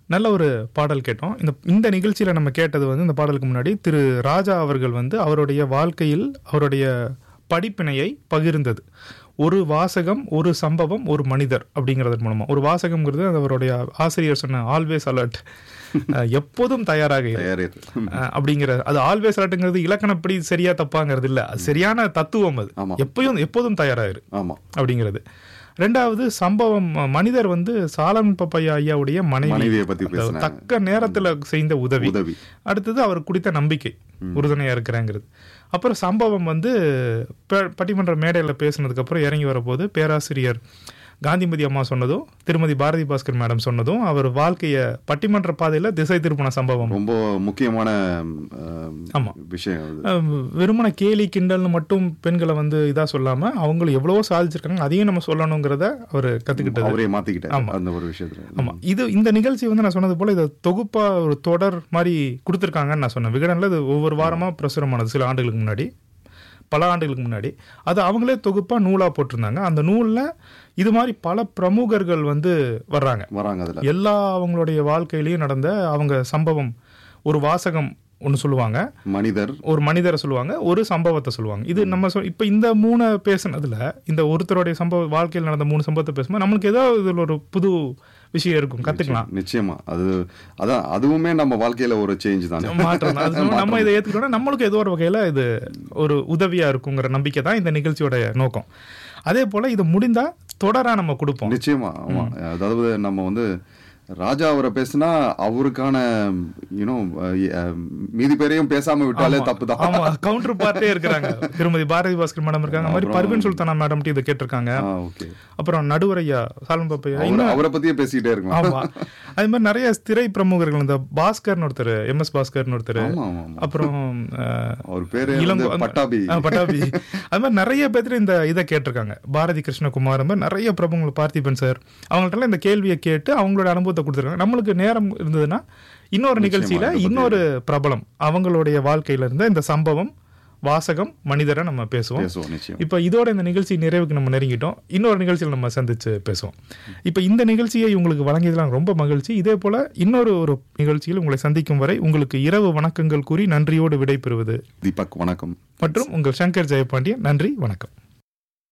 நல்ல ஒரு பாடல் கேட்டோம் இந்த இந்த நிகழ்ச்சியில் நம்ம கேட்டது வந்து இந்த பாடலுக்கு முன்னாடி திரு ராஜா அவர்கள் வந்து அவருடைய வாழ்க்கையில் அவருடைய படிப்பினையை பகிர்ந்தது ஒரு வாசகம் ஒரு சம்பவம் ஒரு மனிதர் அப்படிங்கிறது மூலமா ஒரு வாசகம்ங்கிறது அது அவருடைய ஆசிரியர் சொன்ன ஆல்வேஸ் அலர்ட் எப்போதும் தயாராக இரு. தயாரித்து அஹ் அப்படிங்கிற அது ஆல்வேஸ் அலர்ட்டுங்கிறது இலக்கணப்படி சரியா தப்பாங்கிறது இல்ல அது சரியான தத்துவம் அது ஆமா. எப்பயும் எப்போதும் தயாராயிரு ஆமா அப்படிங்கிறது ரெண்டாவது சம்பவம் ம- மனிதர் வந்து சாலன் பப்பையா ஐயாவுடைய மனைவி மனைவியை பத்தி அந்த பேசினாங்க தக்க நேரத்துல செய்த உதவி உதவி அடுத்தது அவர் குடித்த நம்பிக்கை உறுதுணையா இருக்கிறேங்கிறது அப்புறம் சம்பவம் வந்து ப- பட்டிமன்ற மேடையில பேசுனதுக்கு அப்புறம் இறங்கி வரப்போது பேராசிரியர் காந்திமதி அம்மா சொன்னதும் திருமதி பாரதி பாஸ்கர் மேடம் சொன்னதும் அவர் வாழ்க்கைய பட்டிமன்ற பாதையில திசை திருப்பின சம்பவம் ரொம்ப முக்கியமான அஹ், ஆமா. விஷயம் அது அஹ் வெறுமன கேலி கிண்டல்னு மட்டும் பெண்களை வந்து இதா சொல்லாம அவங்களும் எவ்வளவோ சாதிச்சிருக்காங்க அதையும் நம்ம சொல்லணுங்கிறத அவர் கத்துக்கிட்டது அவரே மாத்திக்கிட்டாரு ஆமா. அந்த ஒரு விஷயத்துல ஆமா இது இந்த நிகழ்ச்சி வந்து நான் சொன்னது போல இதை தொகுப்பா ஒரு தொடர் மாதிரி கொடுத்துருக்காங்கன்னு நான் சொன்னேன் விகடன்ல இது ஒவ்வொரு வாரமா பிரசுரமானது சில ஆண்டுகளுக்கு முன்னாடி பல ஆண்டுகளுக்கு முன்னாடி அது அவங்களே தொகுப்பா நூலா போட்டிருந்தாங்க அந்த நூல்ல இது மாதிரி பல பிரமுகர்கள் வந்து வர்றாங்க வராங்க அதுல எல்லா அவங்களுடைய வாழ்க்கையிலயும் நடந்த அவங்க சம்பவம் ஒரு வாசகம் ஒன்று சொல்லுவாங்க மனிதர் ஒரு மனிதரை சொல்லுவாங்க ஒரு சம்பவத்தை சொல்லுவாங்க இது நம்ம சொ இப்போ இந்த மூணு பேசுனதுல இந்த ஒருத்தருடைய சம்பவ வாழ்க்கையில் நடந்த மூணு சம்பவத்தை பேசும்போது நம்மளுக்கு ஏதோ இதில் ஒரு புது விஷயம் இருக்கும் கத்துக்கலாம் நிச்சயமா அது அதான் அதுவுமே நம்ம வாழ்க்கையில ஒரு சேஞ்ச் தானே மாற்றம் தான். அது நம்ம- நம்ம இதை ஏத்துக்கிட்டோம்னா நம்மளுக்கு ஏதோ ஒரு வகையில இது ஒரு உதவியா இருக்குங்கிற நம்பிக்கை தான் இந்த நிகழ்ச்சியோட நோக்கம் அதே போல இது முடிந்தா தொடரா நம்ம கொடுப்போம் நிச்சயமா ஆமா அதாவது நம்ம வந்து ராஜா அவரை பேசினா அவருக்கான யூனோ மீதி பேரையும் பேசாம விட்டாலே தப்பு தான் ஆமா கவுண்டர் பார்ட்டே இருக்கிறாங்க திருமதி பாரதி பாஸ்கர் மேடம் இருக்காங்க அது மாதிரி பர்வீன் சுல்தானா மேடம் இதை கேட்டிருக்காங்க ஓகே அப்புறம் நடுவரையா சாலம் பாப்பையா அவரை பத்தியே பேசிக்கிட்டே இருக்கலாம் ஆமா அது மாதிரி நிறைய திரை பிரமுகர்கள் இந்த பாஸ்கர்னு ஒருத்தர் எம் எஸ் பாஸ்கர்னு ஒருத்தர் ஆமா ஆமா ஆமா அப்புறம் அஹ், அவர் பேரு வந்து இளங்கோ- அந்த- பட்டாபி ஆ, பட்டாபி அது மாதிரி நிறைய பேர் இந்த இதை கேட்டிருக்காங்க பாரதி கிருஷ்ணகுமார் அந்த மாதிரி நிறைய பிரபுங்கள் பார்த்திபன் சார் அவங்கள்ட்ட இந்த கேள்வியை கேட்டு அவங்களோட அனுபவத்தை கொடுத்துருக்காங்க நம்மளுக்கு நேரம் இருந்ததுன்னா இன்னொரு நிகழ்ச்சியில இதை பத்தி இன்னொரு பிரபலம் அவங்களுடைய வாழ்க்கையில இருந்த இந்த சம்பவம் வாசகம் மனிதரை நம்ம பேசுவோம் பேசுவோம் நிச்சயம் இப்போ இதோட இந்த நிகழ்ச்சி நிறைவுக்கு நம்ம நெருங்கிட்டோம் இன்னொரு நிகழ்ச்சியில் நம்ம சந்திச்சு பேசுவோம் இப்போ இந்த நிகழ்ச்சியை உங்களுக்கு வழங்கியதெல்லாம் ரொம்ப மகிழ்ச்சி இதே போல இன்னொரு ஒரு நிகழ்ச்சியில் உங்களை சந்திக்கும் வரை உங்களுக்கு இரவு வணக்கங்கள் கூறி நன்றியோடு விடைபெறுவது தீபக் வணக்கம் மற்றும் உங்கள் சங்கர் ஜெயபாண்டியன் நன்றி வணக்கம்